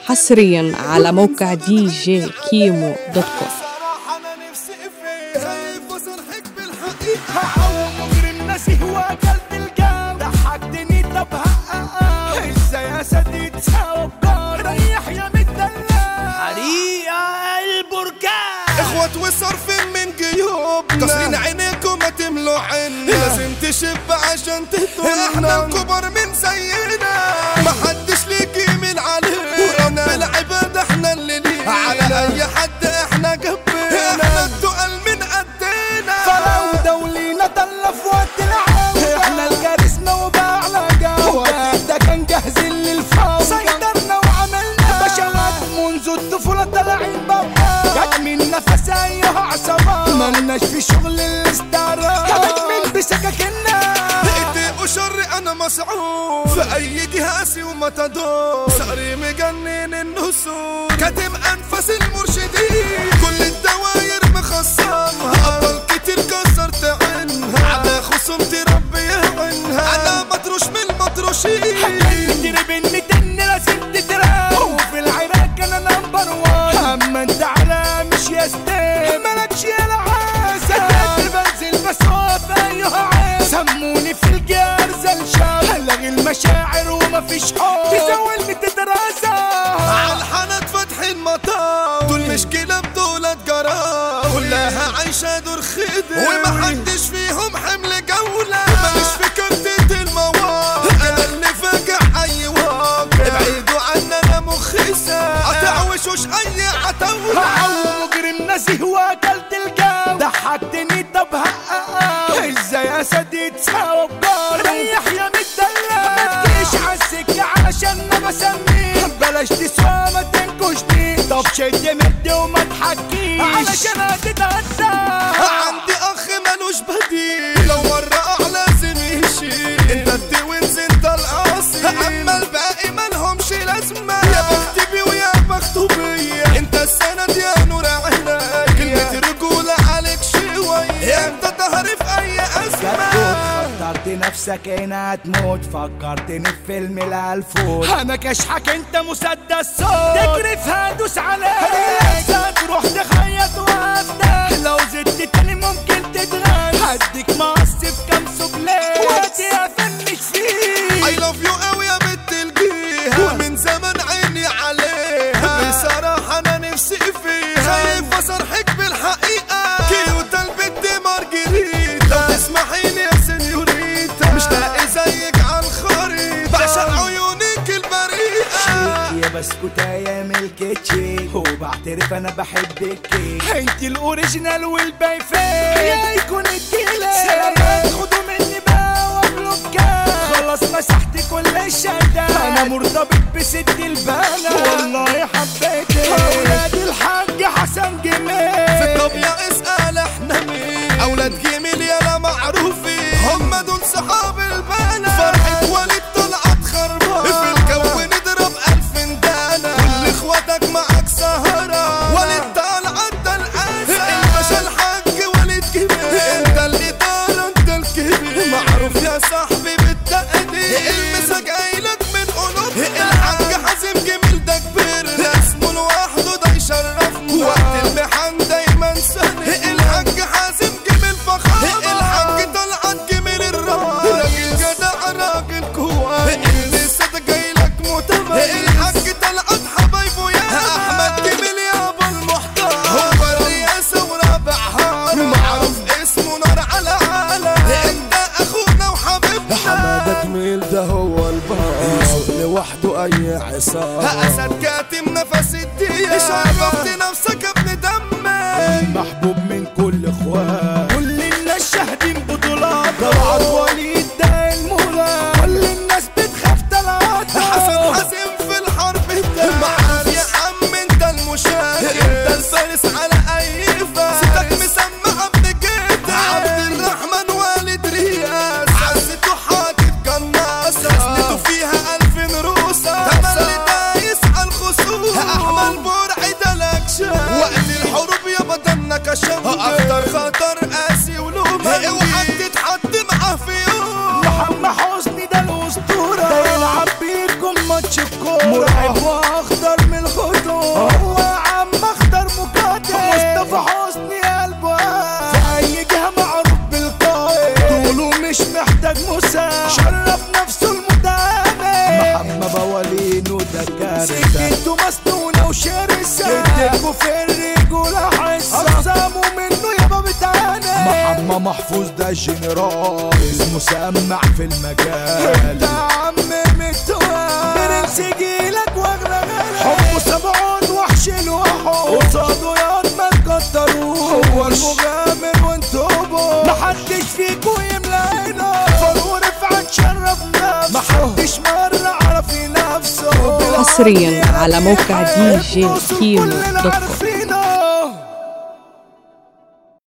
حصريا على موقع دي جي كيمو دوت كوم صراحة أنا نفسي فيه خايف وصرحك بالحقيقة هعوم مجرم ناسي هو أكلت الجو ضحكتني طب هققق ازاي أسدي تساوي بجار ريح يا مدلع حريقة البركان اخوات وصرف من جيوبنا كسرين عينيكم ما تملوا عنا لازم تشب عشان تهدونا احنا الكبر من زينا ما حدش ليك يمين علينا ورب العباد احنا اللي لينا على اي حد احنا جبنا احنا التقل من قدنا فلو دولينا طلع في وقت العودة احنا الكاريزما وباعنا جودة ده كان جاهزين للفوضى سيطرنا وعملنا بشوات منذ الطفولة طالعين بابا جت من نفس ايها عصابات ملناش في شغل الاستعراض جت من بسكاكنا ايدي وشر انا مسعود في اي جهاسي وما تدور صاري مجنن النسور كاتم انفاس المرشدين كل الدواير مخصمها ابطال كتير كسرت عينها على خصومتي ربي يهونها انا مطروش من المطروشين تدري بني تن لازم تتراو وفي العراق انا نمبر وان اما انت على مش يا ستيم مالكش يا العازة بنزل بس واقف ايها عين سموني في الجرزة الشاب هلغي المشاعر ومفيش حب تزولني تترازى عالحنات فتح المطار دول مشكلة بدولة جرام كلها عايشة دور خدم ومحدش فيهم حمل جولة ماليش في كتة المواقع انا اللي فاجع اي واقع ابعدوا عني انا مخيسة هتعوشوش اي عتاولة هعو مجرم ناسي واكلت الجو ضحكتني طب هققق ازاي اسدي تساوي بجار ريح يا مدلع ما تجيش عالسكة علشان ما بسميه بلاش تسوى ما تنكشني طب شد مد وما تحكيش علشان هتتغدى عندي اخ ملوش بديل لو مرة اعلى لازم يشيل انت التوينز انت الاصيل اما الباقي مالهمش لازمة يا بختي بي ويا بخته بيا انت السند يا نور عينيا كلمة رجولة عليك شوية انت ظهري في اي ازمة فكرت نفسك هنا هتموت فكرتني في فيلم الالفوت انا كشحك انت مسدس صوت تجري في هدوس عليك تروح تخيط وافتح لو زدت تاني ممكن تتغنى هديك مقص في كام سوبليه وقتي افنش فيه I love you قوي يا بنت الجيهة ومن زمان عيني عليها بصراحة أنا نفسي فيها خايف أصرحك بالحقيقة كيوتا البنت مارجريتا لو تسمحي لي يا سنيوريتا مش لاقي زيك على الخريطة بعشق عيونك البريئة يا بسكوتة يا ملكتشي وبعترف انا بحبك انت الاوريجينال والباقي فين يا يكون الديلر سلامات خدوا مني بقى واكلوا بكام خلاص مسحت كل الشدة انا مرتبط بست البنا والله حبيتك اولاد الحاج حسن جميل طب يا اسأل احنا مين أولاد جميل يالا معروفين هم دول صحاب البنا فرحة وليد طلعت خربان في الجو نضرب ألف ندانة كل اخواتك معاك سهرة وليد طلعت ده الأسد الباشا الحاج وليد كبير انت الإدارة انت الكبير معروف يا صاحبي بالتقدير المسا جايلك من قلوبنا الحاج حازم جميل ده كبير اسمه لوحده ده يشرفنا وقت المحن دايما سند الحاج حازم جميل فخامة الحاج طلعت جميل الرب راجل جدع راجل كويس لسه ده جايلك متميز الحاج طلعت حبايبه يا احمد جميل يا ابو المحترم هو الرئاسة ورابع هارم معروف اسمه نار على عالم انت اخونا وحبيبنا حمادة جميل ده هو البار يسوق لوحده اي عصابة اسد كاتم نفس الدنيا شرفت نفسك يا ابن دمي محبوب من كل اخوان كل الناس شاهدين بطولات طلعت وليد ده المولى كل الناس بتخاف طلعات حسن حزين في الحرب ده معاك يا عم انت المشارك انت الفارس على اي فارس ستك مسمع ابن جدا عبد الرحمن والد رياس عزته حاطط قناصة سنته فيها الف نروسة تملي دايس على الخصوم احمد برعي ده لك وقت الحروب يا بدنك شم اخطر خطر ده جنرال المسمع في المجال يا عم متوال برنس جيلك واغلى غلا حبه سبعون وحش الوحوش قصاده ياض ما تقدروش هو المغامر وانتو محدش فيكو يملى عينه فاروق رفعت شرف نفسه محدش مرة عرف نفسه حصرياً على موقع دي جي كيمو دوت كوم.